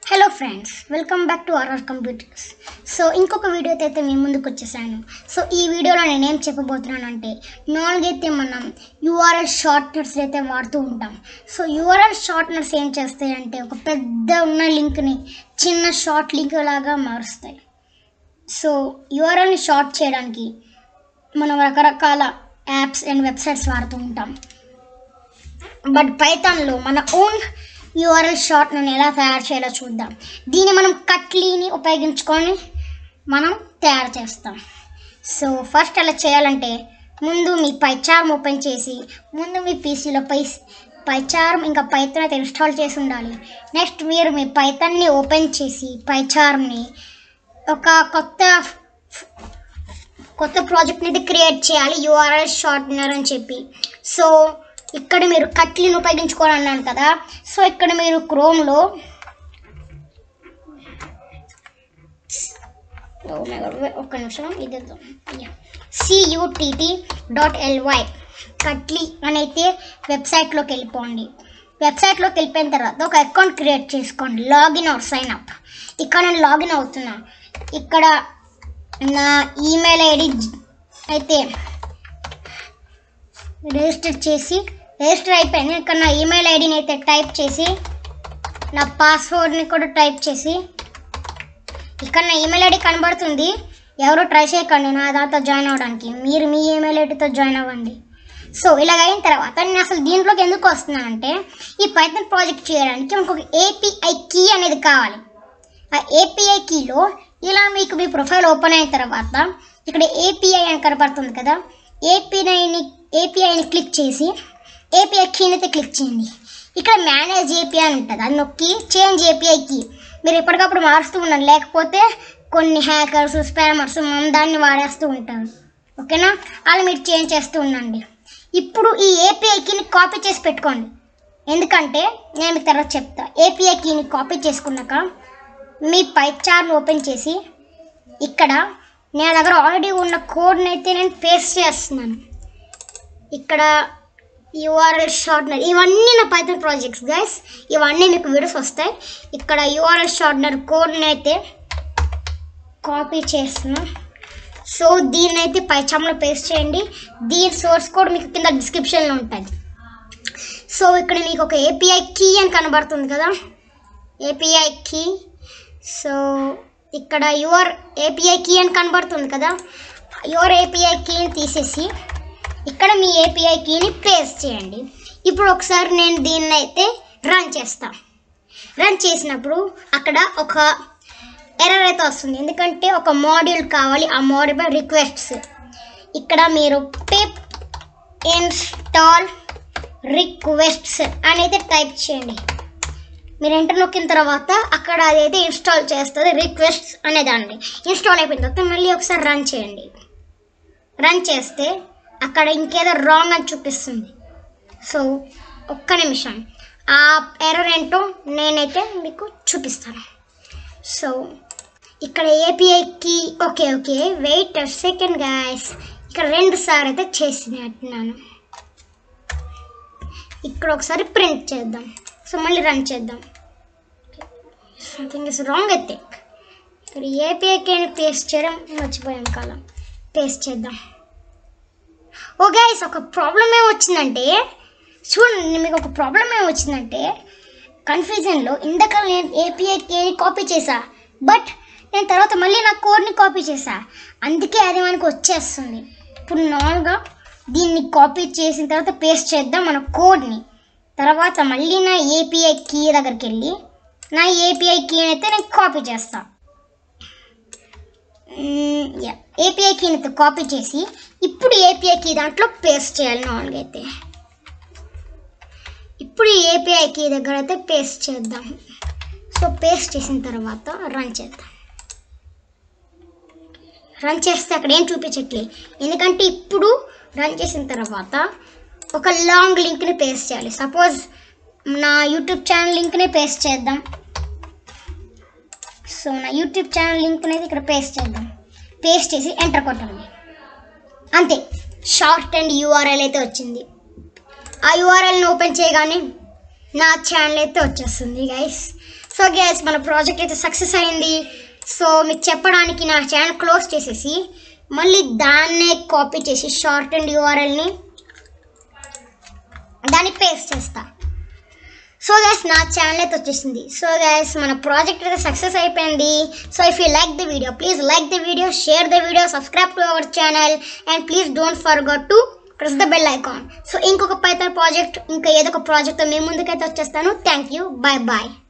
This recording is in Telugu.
hello friends welcome back to RR computers so ఇంకొక వీడియోతో అయితే మీ ముందుకు వచ్చేసాను సో ఈ వీడియోలో నేనేం చెప్పబోతున్నాను అంటే నార్మల్గా అయితే మనం యూఆర్ఎల్ షార్ట్నర్స్ అయితే వాడుతూ ఉంటాం సో యూఆర్ఎల్ షార్ట్నర్స్ ఏం చేస్తాయంటే ఒక పెద్ద ఉన్న లింక్ని చిన్న షార్ట్ లింక్ లాగా మారుస్తాయి సో యూఆర్ఎల్ని షార్ట్ చేయడానికి మనం రకరకాల యాప్స్ అండ్ వెబ్సైట్స్ వాడుతూ ఉంటాం బట్ పైథాన్లో మన ఓన్ యూఆర్ఎల్ షార్ట్ను ఎలా తయారు చేయాలో చూద్దాం దీన్ని మనం కట్లీని ఉపయోగించుకొని మనం తయారు చేస్తాం సో ఫస్ట్ అలా చేయాలంటే ముందు మీ పైచార్మ్ ఓపెన్ చేసి ముందు మీ పీసీలో పై పైచార్మ్ ఇంకా పైథాన్ అయితే ఇన్స్టాల్ చేసి ఉండాలి నెక్స్ట్ మీరు మీ పైథాన్ని ఓపెన్ చేసి పైచార్మ్ని ఒక కొత్త కొత్త ప్రాజెక్ట్ని అయితే క్రియేట్ చేయాలి యూఆర్ఎల్ షార్ట్నర్ అని చెప్పి సో ఇక్కడ మీరు కట్లీని ఉపయోగించుకోవాలన్నాను కదా సో ఇక్కడ మీరు క్రోమ్లో ఒక్క నిమిషం ఇది సియుటిటి డాట్ ఎల్వై కట్లీ అని అయితే వెబ్సైట్లోకి వెళ్ళిపోండి వెబ్సైట్లోకి వెళ్ళిపోయిన తర్వాత ఒక అకౌంట్ క్రియేట్ చేసుకోండి లాగిన్ ఆర్ సైన్ అప్ ఇక్కడ నేను లాగిన్ అవుతున్నా ఇక్కడ నా ఈమెయిల్ ఐడి అయితే రిజిస్టర్ చేసి రిజిస్టర్ అయిపోయింది ఇక్కడ నా ఈమెయిల్ ఐడిని అయితే టైప్ చేసి నా పాస్వర్డ్ని కూడా టైప్ చేసి ఇక్కడ నా ఈమెయిల్ ఐడి కనబడుతుంది ఎవరు ట్రై చేయకండి నా దాంతో జాయిన్ అవ్వడానికి మీరు మీ ఈమెయిల్ ఐడితో జాయిన్ అవ్వండి సో ఇలాగ అయిన తర్వాత నేను అసలు దీంట్లోకి ఎందుకు వస్తున్నానంటే ఈ పైథాన్ ప్రాజెక్ట్ చేయడానికి మనకు ఒక ఏపీఐ కీ అనేది కావాలి ఆ ఏపీఐ కీలో ఇలా మీకు మీ ప్రొఫైల్ ఓపెన్ అయిన తర్వాత ఇక్కడ ఏపీఐ అని కనపడుతుంది కదా ఏపీఐని ఏపీఐని క్లిక్ చేసి ఏపీఐ కీని అయితే క్లిక్ చేయండి ఇక్కడ మేనేజ్ ఏపీఐ అని ఉంటుంది అది నొక్కి చేంజ్ ఏపీఐ కీ మీరు ఎప్పటికప్పుడు మారుస్తూ ఉండండి లేకపోతే కొన్ని హ్యాకర్స్ స్పామర్స్ మన దాన్ని వాడేస్తూ ఉంటారు ఓకేనా అలా మీరు చేంజ్ చేస్తూ ఉండండి ఇప్పుడు ఈ ఏపీఐ కీని కాపీ చేసి పెట్టుకోండి ఎందుకంటే నేను మీకు తర్వాత చెప్తా ఏపీఐ కీని కాపీ చేసుకున్నాక మీ పైచార్ని ఓపెన్ చేసి ఇక్కడ నా దగ్గర ఆల్రెడీ ఉన్న కోడ్ని అయితే నేను పేస్ట్ చేస్తున్నాను ఇక్కడ యూఆర్ఎల్ షార్ట్నర్ ఇవన్నీ నా పైథాన్ ప్రాజెక్ట్స్ గైస్ ఇవన్నీ మీకు వీడియోస్ వస్తాయి ఇక్కడ యూఆర్ఎల్ షార్ట్నర్ కోడ్ని అయితే కాపీ చేస్తున్నా సో దీన్ని అయితే పైచామ్లో పేస్ట్ చేయండి దీని సోర్స్ కోడ్ మీకు కింద డిస్క్రిప్షన్లో ఉంటుంది సో ఇక్కడ మీకు ఒక ఏపీఐ కీ అని కనబడుతుంది కదా ఏపీఐ కీ సో ఇక్కడ యువర్ ఏపీఐ కీ అని కనబడుతుంది కదా యువర్ ఏపీఐ కీని తీసేసి ఇక్కడ మీ ఏపీఐ కీని పేస్ట్ చేయండి ఇప్పుడు ఒకసారి నేను దీన్ని అయితే రన్ చేస్తా రన్ చేసినప్పుడు అక్కడ ఒక ఎర్రర్ అయితే వస్తుంది ఎందుకంటే ఒక మాడ్యూల్ కావాలి ఆ మాడ్యూల్ పై రిక్వెస్ట్స్ ఇక్కడ మీరు పిప్ ఇన్స్టాల్ రిక్వెస్ట్స్ అని అయితే టైప్ చేయండి మీరు ఎంటర్ నొక్కిన తర్వాత అక్కడ అదైతే ఇన్స్టాల్ చేస్తుంది రిక్వెస్ట్స్ అనేదాన్ని ఇన్స్టాల్ అయిపోయిన తర్వాత మళ్ళీ ఒకసారి రన్ చేయండి రన్ చేస్తే అక్కడ ఇంకేదో రాంగ్ అని చూపిస్తుంది సో ఒక్క నిమిషం ఆ ఎర్రర్ ఏంటో నేనైతే మీకు చూపిస్తాను సో ఇక్కడ ఏపీఐకి okay okay wait second guys ఇక్కడ రెండు సార్లు అయితే చేసినట్టున్నాను ఇక్కడ ఒకసారి ప్రింట్ చేద్దాం సో మళ్ళీ రన్ చేద్దాం సంథింగ్ ఇస్ రాంగ్ అయితే ఇక్కడ ఏపీఐకి పేస్ట్ చేయడం మర్చిపోయాం కాలం పేస్ట్ చేద్దాం ఓ గైస్ ఒక ప్రాబ్లం ఏమొచ్చిందంటే చూడండి మీకు ఒక ప్రాబ్లం ఏమొచ్చిందంటే కన్ఫ్యూజన్లో ఇందాక నేను ఏపీఐకి కాపీ చేసా బట్ నేను తర్వాత మళ్ళీ నా కోడ్ని కాపీ చేసా అందుకే అది మనకు వచ్చేస్తుంది ఇప్పుడు నార్మల్గా దీన్ని కాపీ చేసిన తర్వాత పేస్ట్ చేద్దాం మన కోడ్ని తర్వాత మళ్ళీ నా ఏపీఐ కీ దగ్గరికి వెళ్ళి నా ఏపీఐ కీని అయితే నేను కాపీ చేస్తా ఏపీఐ కీని అయితే కాపీ చేసి ఇప్పుడు ఏపీఐ కీ దాంట్లో పేస్ట్ చేయాలి నార్మల్గా అయితే ఇప్పుడు ఏపీఐ కీ దగ్గర అయితే పేస్ట్ చేద్దాం సో పేస్ట్ చేసిన తర్వాత రన్ చేద్దాం రన్ చేస్తే అక్కడ ఏం చూపించట్లే ఎందుకంటే ఇప్పుడు రన్ చేసిన తర్వాత ఒక లాంగ్ లింక్ని పేస్ట్ చేయాలి సపోజ్ నా యూట్యూబ్ ఛానల్ లింక్ని పేస్ట్ చేద్దాం సో నా యూట్యూబ్ ఛానల్ లింక్ అనేది ఇక్కడ పేస్ట్ చేద్దాం పేస్ట్ చేసి ఎంటర్ కొట్టండి అంతే షార్ట్ అండ్ యూఆర్ఎల్ అయితే వచ్చింది ఆ యూఆర్ఎల్ని ఓపెన్ చేయగానే నా ఛానల్ అయితే వచ్చేస్తుంది గైస్ సో గ్యాస్ మన ప్రాజెక్ట్ అయితే సక్సెస్ అయింది సో మీకు చెప్పడానికి నా ఛానల్ క్లోజ్ చేసేసి మళ్ళీ దాన్నే కాపీ చేసి షార్ట్ అండ్ యూఆర్ఎల్ని దాన్ని పేస్ట్ చేస్తా సో గైస్ నా ఛానల్ అయితే వచ్చేసింది సో గైస్ మన ప్రాజెక్ట్ అయితే సక్సెస్ అయిపోయింది so if you like the video please like the video share the video subscribe to our channel and please don't forget to press the bell icon so ఇంకొక పైథాన్ ప్రాజెక్ట్ ఇంకా ఏదో ఒక ప్రాజెక్ట్తో మేము ముందుకైతే వచ్చేస్తాను థ్యాంక్ యూ బాయ్ బాయ్